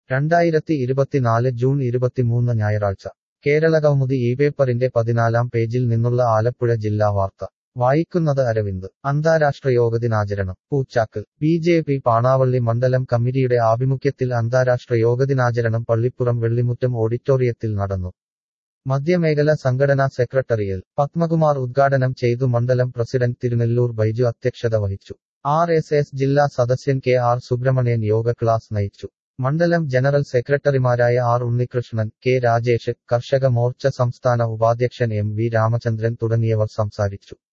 രണ്ടായിരത്തി ഇരുപത്തിനാല് ജൂൺ ഇരുപത്തിമൂന്ന് ഞായറാഴ്ച കേരളകൗമുദി ഈ പേപ്പറിന്റെ പതിനാലാം പേജിൽ നിന്നുള്ള ആലപ്പുഴ ജില്ലാ വാർത്ത വായിക്കുന്നത് അരവിന്ദ് അന്താരാഷ്ട്ര യോഗ ദിനാചരണം Poochakkal B J P Panavally മണ്ഡലം കമ്മിറ്റിയുടെ ആഭിമുഖ്യത്തിൽ അന്താരാഷ്ട്ര യോഗ ദിനാചരണം പള്ളിപ്പുറം വെള്ളിമുറ്റം ഓഡിറ്റോറിയത്തിൽ നടന്നു മധ്യമേഖല സംഘടനാ സെക്രട്ടറിയൽ പത്മകുമാർ ഉദ്ഘാടനം ചെയ്തു മണ്ഡലം പ്രസിഡന്റ് തിരുനെല്ലൂർ ബൈജു അധ്യക്ഷത വഹിച്ചു ആർ എസ് എസ് ജില്ലാ സദസ്യൻ K R Subramanian yoga class നയിച്ചു മണ്ഡലം ജനറൽ സെക്രട്ടറിമാരായ ആർ ഉണ്ണികൃഷ്ണൻ കെ രാജേഷ് കർഷക മോർച്ച സംസ്ഥാന ഉപാധ്യക്ഷൻ എം വി രാമചന്ദ്രൻ തുടങ്ങിയവർ സംസാരിച്ചു